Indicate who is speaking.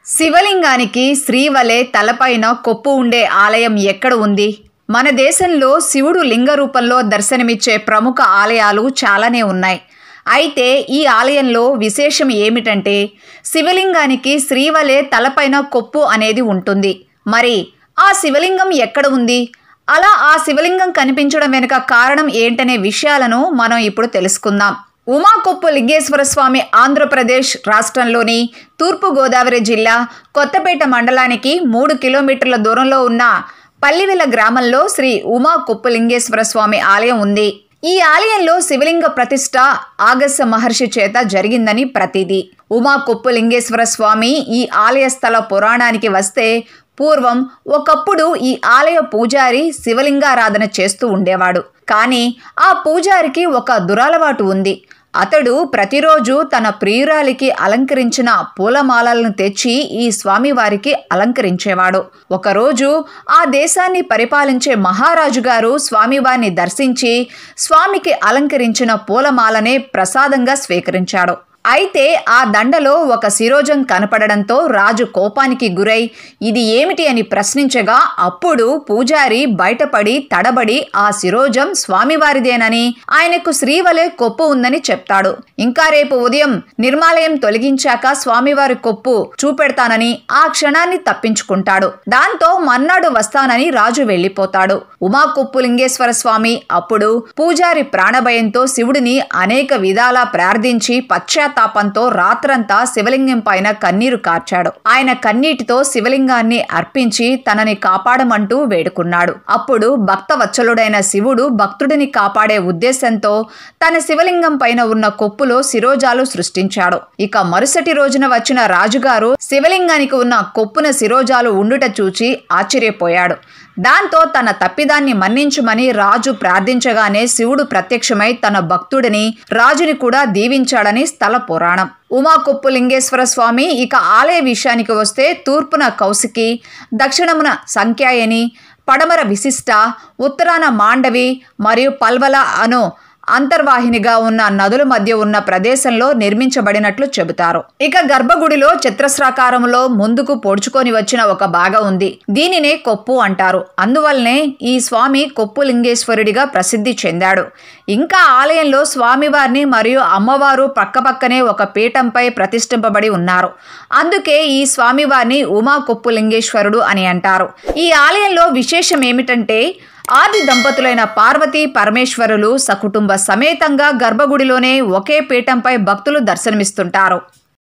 Speaker 1: శివలింగానికి శ్రీవలే తలపైన కొప్పు ఉండే ఆలయం ఎక్కడ ఉంది మన దేశంలో శివుడు లింగ రూపంలో దర్శనమిచ్చే ప్రముఖ ఆలయాలు చాలానే ఉన్నాయి అయితే ఈ ఆలయంలో విశేషం ఏమిటంటే శివలింగానికి శ్రీవలే తలపైన కొప్పు అనేది ఉంటుంది మరి ఆ శివలింగం ఎక్కడ ఉంది అలా ఆ శివలింగం కనిపించడం వెనుక కారణం ఏంటనే విషయాలను మనం ఇప్పుడు తెలుసుకుందాం ఉమాకొప్పు లింగేశ్వర స్వామి ఆంధ్రప్రదేశ్ రాష్ట్రంలోని తూర్పుగోదావరి జిల్లా కొత్తపేట మండలానికి మూడు కిలోమీటర్ల దూరంలో ఉన్న పల్లివెల గ్రామంలో శ్రీ ఉమా కొప్పులింగేశ్వర స్వామి ఆలయం ఉంది ఈ ఆలయంలో శివలింగ ప్రతిష్ట ఆగస్య మహర్షి చేత జరిగిందని ప్రతీది ఉమా కొప్పులింగేశ్వర స్వామి ఈ ఆలయ స్థల పురాణానికి వస్తే పూర్వం ఒకప్పుడు ఈ ఆలయ పూజారి శివలింగారాధన చేస్తూ ఉండేవాడు కానీ ఆ పూజారికి ఒక దురలవాటు ఉంది అతడు ప్రతిరోజు తన ప్రియురాలికి అలంకరించిన పూలమాలలను తెచ్చి ఈ స్వామివారికి అలంకరించేవాడు ఒకరోజు ఆ దేశాన్ని పరిపాలించే మహారాజు గారు స్వామివారిని దర్శించి స్వామికి అలంకరించిన పూలమాలనే ప్రసాదంగా స్వీకరించాడు అయితే ఆ దండలో ఒక శిరోజం కనపడడంతో రాజు కోపానికి గురై ఇది ఏమిటి అని ప్రశ్నించగా అప్పుడు పూజారి బయటపడి తడబడి ఆ శిరోజం స్వామివారిదేనని ఆయనకు శ్రీవలే కొప్పు ఉందని చెప్తాడు ఇంకా రేపు ఉదయం నిర్మాలయం తొలగించాక స్వామివారి కొప్పు చూపెడతానని ఆ క్షణాన్ని తప్పించుకుంటాడు దాంతో మర్నాడు వస్తానని రాజు వెళ్లిపోతాడు ఉమా కొప్పు లింగేశ్వర స్వామి అప్పుడు పూజారి ప్రాణభయంతో శివుడిని అనేక విధాలా ప్రార్థించి పశ్చాత్ తాపంతో రాత్రంతా శివలింగం పైన కన్నీరు కార్చాడు ఆయన కన్నీటితో శివలింగాన్ని అర్పించి తనని కాపాడమంటూ వేడుకున్నాడు అప్పుడు భక్త వత్సలుడైన శివుడు భక్తుడిని కాపాడే ఉద్దేశంతో తన శివలింగం పైన ఉన్న కొప్పులో శిరోజాలు సృష్టించాడు ఇక మరుసటి రోజున వచ్చిన రాజుగారు శివలింగానికి ఉన్న కొప్పున శిరోజాలు ఉండుట చూచి ఆశ్చర్యపోయాడు దాంతో తన తప్పిదాన్ని మన్నించుమని రాజు ప్రార్థించగానే శివుడు ప్రత్యక్షమై తన భక్తుడిని రాజుని కూడా దీవించాడని స్థల పురాణం ఉమాకొప్పు లింగేశ్వర స్వామి ఇక ఆలయ విషయానికి వస్తే తూర్పున కౌశికి దక్షిణమున సంఖ్యాయని పడమర విశిష్ట ఉత్తరాన మాండవి మరియు పల్వల అను అంతర్వాహినిగా ఉన్న నదుల మధ్య ఉన్న ప్రదేశంలో నిర్మించబడినట్లు చెబుతారు ఇక గర్భగుడిలో చిత్రస్రాకారంలో ముందుకు పొడుచుకొని వచ్చిన ఒక భాగం ఉంది దీనినే కొప్పు అంటారు అందువల్లనే ఈ స్వామి కొప్పు లింగేశ్వరుడిగా ప్రసిద్ధి చెందాడు ఇంకా ఆలయంలో స్వామివారిని మరియు అమ్మవారు పక్కపక్కనే ఒక పీఠంపై ప్రతిష్ఠింపబడి ఉన్నారు అందుకే ఈ స్వామివారిని ఉమా కొప్పు లింగేశ్వరుడు అని అంటారు ఈ ఆలయంలో విశేషం ఏమిటంటే ఆది దంపతులైన పార్వతీ పరమేశ్వరులు సకుటుంబ సమేతంగా గర్భగుడిలోనే ఒకే పీఠంపై భక్తులు దర్శనమిస్తుంటారు